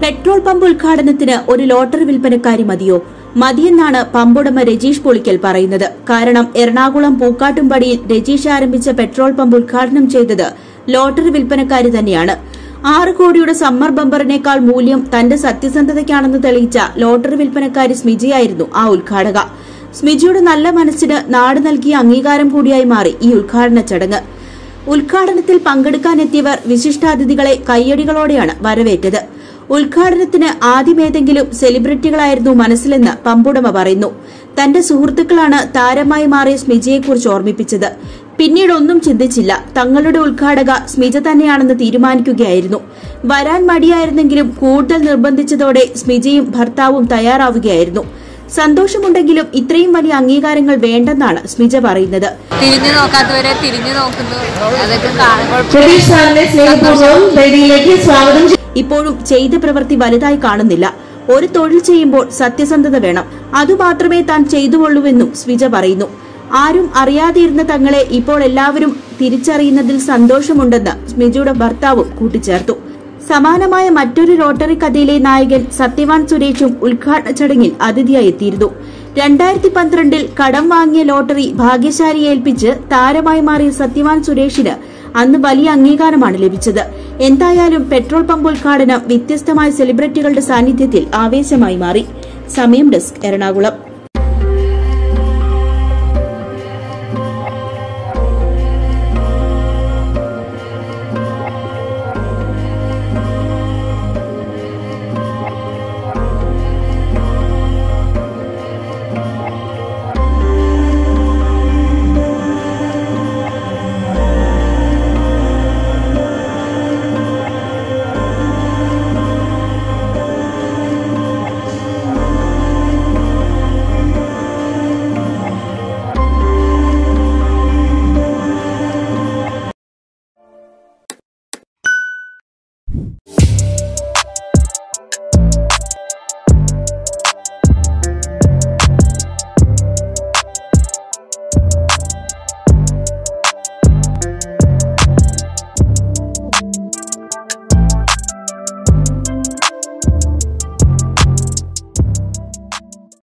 petrol pump ഉദ്ഘാടനത്തിന് ഒരു lottery വിൽപ്പനക്കാരി മതിയോ മതിയെന്നാണ് പമ്പുടമ രജീഷ് പൊളിക്കൽ പറയുന്നത് കാരണം എറണാകുളം പൂക്കാട്ടുംപടിയിൽ രജീഷ് ആരംഭിച്ച പെട്രോൾ പമ്പ് ഉദ്ഘാടനം ചെയ്തത് ലോട്ടറി വിൽപ്പനക്കാരി തന്നെയാണ് ആറ് കോടിയുടെ സമ്മർ ബമ്പറിനേക്കാൾ മൂല്യം തന്റെ സത്യസന്ധതയ്ക്കാണെന്ന് തെളിയിച്ച ലോട്ടറി വിൽപ്പനക്കാരി സ്മിജയായിരുന്നു ആ ഉദ്ഘാടക സ്മിജിയുടെ നല്ല മനസ്സിന് നാട് നൽകിയ അംഗീകാരം കൂടിയായി മാറി ഈ ഉദ്ഘാടന ചടങ്ങ് ഉദ്ഘാടനത്തിൽ പങ്കെടുക്കാനെത്തിയവർ വിശിഷ്ടാതിഥികളെ കയ്യടികളോടെയാണ് വരവേറ്റത് ഉദ്ഘാടനത്തിന് ആദ്യമേതെങ്കിലും സെലിബ്രിറ്റികളായിരുന്നു മനസ്സിലെന്ന് പമ്പുടമ പറയുന്നു തന്റെ സുഹൃത്തുക്കളാണ് താരമായി മാറിയ സ്മിജയെക്കുറിച്ച് ഓർമ്മിപ്പിച്ചത് പിന്നീട് ഒന്നും ചിന്തിച്ചില്ല തങ്ങളുടെ ഉദ്ഘാടക സ്മിജ തന്നെയാണെന്ന് തീരുമാനിക്കുകയായിരുന്നു വരാൻ മടിയായിരുന്നെങ്കിലും കൂടുതൽ നിർബന്ധിച്ചതോടെ സ്മിജയും ഭർത്താവും തയ്യാറാവുകയായിരുന്നു സന്തോഷമുണ്ടെങ്കിലും ഇത്രയും വലിയ അംഗീകാരങ്ങൾ വേണ്ടെന്നാണ് സ്മിജ പറയുന്നത് തിരിഞ്ഞു നോക്കാത്തവരെ തിരിഞ്ഞു നോക്കുന്നു അതൊക്കെ കാണുമ്പോൾ സുരേഷ് സാറിനെ സ്നേഹപൂർവ്വം വേദിയിലേക്ക് സ്വാഗതം ചെയ്യും ഇപ്പോഴും ചെയ്ത പ്രവൃത്തി വലുതായി കാണുന്നില്ല ഒരു തൊഴിൽ ചെയ്യുമ്പോൾ സത്യസന്ധത വേണം അതുമാത്രമേ താൻ ചെയ്തുകൊള്ളൂവെന്നും സ്വിജ പറയുന്നു ആരും അറിയാതെയിരുന്ന തങ്ങളെ ഇപ്പോൾ എല്ലാവരും തിരിച്ചറിയുന്നതിൽ സന്തോഷമുണ്ടെന്ന് സ്മിജയുടെ ഭർത്താവും കൂട്ടിച്ചേർത്തു സമാനമായ മറ്റൊരു റോട്ടറി കഥയിലെ നായകൻ സത്യവാൻ സുരേഷും ഉദ്ഘാടന ചടങ്ങിൽ അതിഥിയായി എത്തിയിരുന്നു രണ്ടായിരത്തി പന്ത്രണ്ടിൽ കടം വാങ്ങിയ ലോട്ടറി ഭാഗ്യശാലിയെ ഏൽപ്പിച്ച് താരമായി മാറിയ സത്യവാൻ സുരേഷിന് അന്ന് വലിയ അംഗീകാരമാണ് ലഭിച്ചത് എന്തായാലും പെട്രോൾ പമ്പ് ഉദ്ഘാടനം വ്യത്യസ്തമായ സെലിബ്രിറ്റികളുടെ സാന്നിധ്യത്തിൽ ആവേശമായി മാറി സമയം ഡെസ്ക് എറണാകുളം